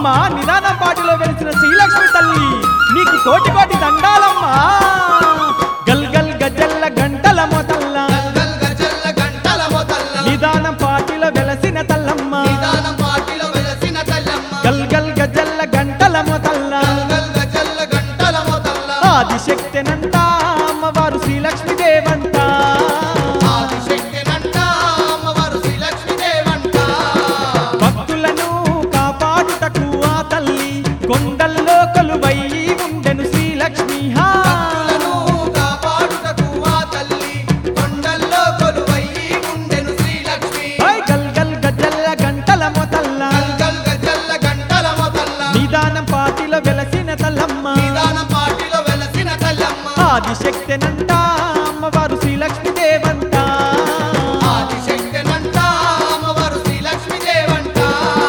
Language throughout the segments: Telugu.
అమ్మా నిదానం పాటిలో వెలిసిన శ్రీలక్ష్మి తల్లి నీకు కోటి కోటి దండాలమ్మా గల్ గల్ గజల్ల గంటల మొదల్ల గల్ గజల్ల గంటల మొదల్ల నిదానం పాటిలో వెలసిన తల్లమ్మ నిదానం పాటిలో వెలసిన తల్లమ్మ గల్ గల్ గజల్ల గంటల మొదల్ల గల్ గజల్ల గంటల మొదల్ల ఆదిశక్తినంట అమ్మవారు శ్రీలక్ష్మి దేవంట ఆదిశక్తినంట అమ్మవారు శ్రీలక్ష్మి దేవంట భక్తులను కాపాడుటకు ఆ తల్లి కొండల్లో కొలువై ఉండెను శ్రీలక్ష్మి హా భక్తులను కాపాడుటకు ఆ తల్లి కొండల్లో కొలువై ఉండెను శ్రీలక్ష్మి ఓయ్ గల్ గల్ గజల్ల గంటల మొదల్ల గల్ గల్ గజల్ల గంటల మొదల్ల నిదానం పాటిలో వెలసిన తల్లమ్మ నిదానం పాటిలో వెలసిన తల్లమ్మ ఆదిశక్తినంట అమ్మవారు శ్రీలక్ష్మి దేవంట ఆదిశక్తినంట అమ్మవారు శ్రీలక్ష్మి దేవంట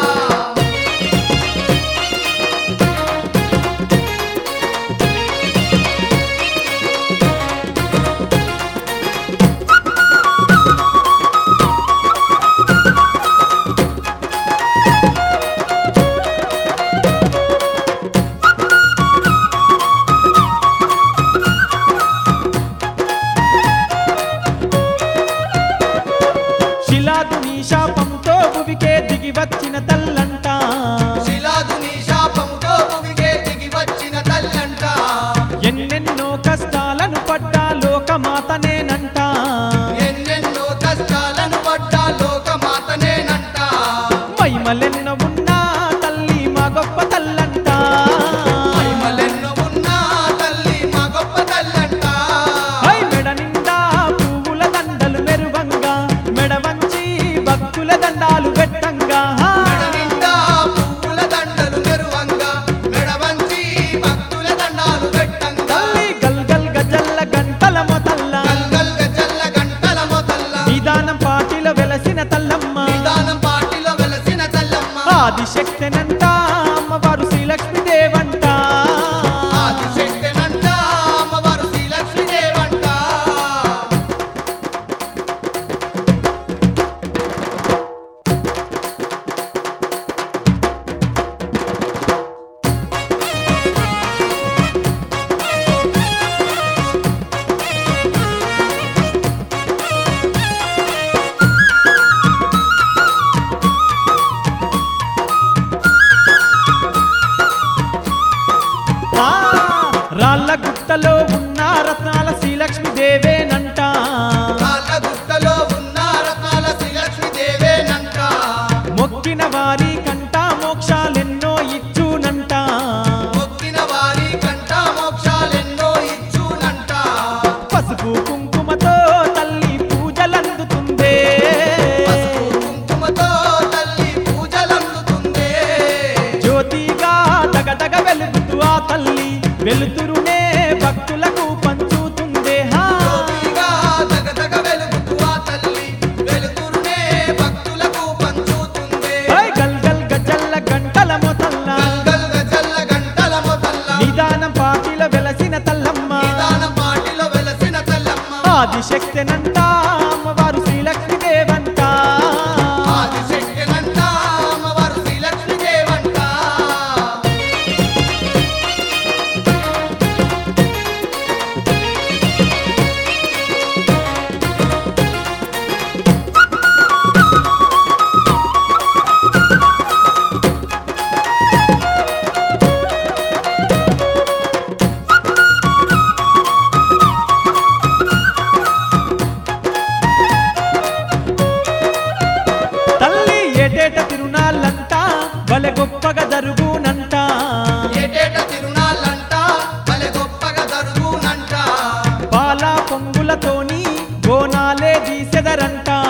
శిలాదుని శాపంతో భువికే దిగి వచ్చిన తల్లంట శిలాదుని శాపంతో భూమికే దిగి వచ్చిన తల్లంట ఎన్నెన్నో కష్టాలను పడ్డా లోకమాతనేనంట ఎన్నెన్నో కష్టాలను పడ్డా లోకమాతనేనంట మైమలెన్నో ఉన్నా తల్లి మా గొప్ప తల్లంట మహిమలెన్నో ఉన్నా తల్లి మా గొప్ప తల్లంట హై మెడ నిండా పువ్వుల దండలు మెరువంగా మెడ వంచి భక్తుల దండాలు పెట్టంగా మెడ నిండా పువ్వుల దండలు మెరువంగా మెడ వంచి భక్తుల దండాలు పెట్టంగా తల్లి గల్ గల్ గజల్ల గంటల మొదల్ల గల్ గల్ గజల్ల గంటల మొదల్ల నిదానం పాటిలో వెలసిన తల్లమ్మ నిదానం పాటిలో వెలసిన తల్లమ్మ ఆదిశక్తినంట అమ్మవారు శ్రీలక్ష్మి దేవంట ఆదిశక్తినంట అమ్మవారు శ్రీలక్ష్మి దేవంట ఆ, రాళ్ళ గుట్టలో ఉన్న రత్నాల శ్రీలక్ష్మి దేవేనంట కాళ్ళ గుట్టలో ఉన్న రత్నాల శ్రీలక్ష్మి దేవేనంట మొక్కిన వారి కంట మోక్షాలెన్నో ఇచ్చునంట మొక్కిన వారి కంట మోక్షాలెన్నో ఇచ్చునంట పసుపు కుంకుమతో తల్లి పూజలందుతుందే పసుపు కుంకుమతో తల్లి పూజలందుతుందే జ్యోతిగా దగదగ వెలుగుతూ ఆ తల్లి వెలుతురునే భక్తులకు పంచుతుందే హా జ్యోతిగా దగదగ వెలుగుతూ ఆ తల్లి వెలుతురునే భక్తులకు పంచుతుందే ఓయ్ గల్ గల్ గజల్ల గంటల మొదల్ల గల్ గజల్ల గంటల మొదల్ల నిదానం పాటిల వెలసిన తల్లమ్మ నిదానం పాటిలో వెలసిన తల్లమ్మ ఆదిశక్తినంట అమ్మవారు శ్రీలక్ష్మి దేవంట ఆదిశక్తినంట అమ్మవారు శ్రీలక్ష్మి దేవంట తల్లి ఏటేట తిరునాళ్ళంట భలే గొప్పగా జరుగునంట ఏటేట తిరునాళ్ళంట భలే గొప్పగా జరుగునంట పాల పొంగులతోని బోనాలే తీసెదరంట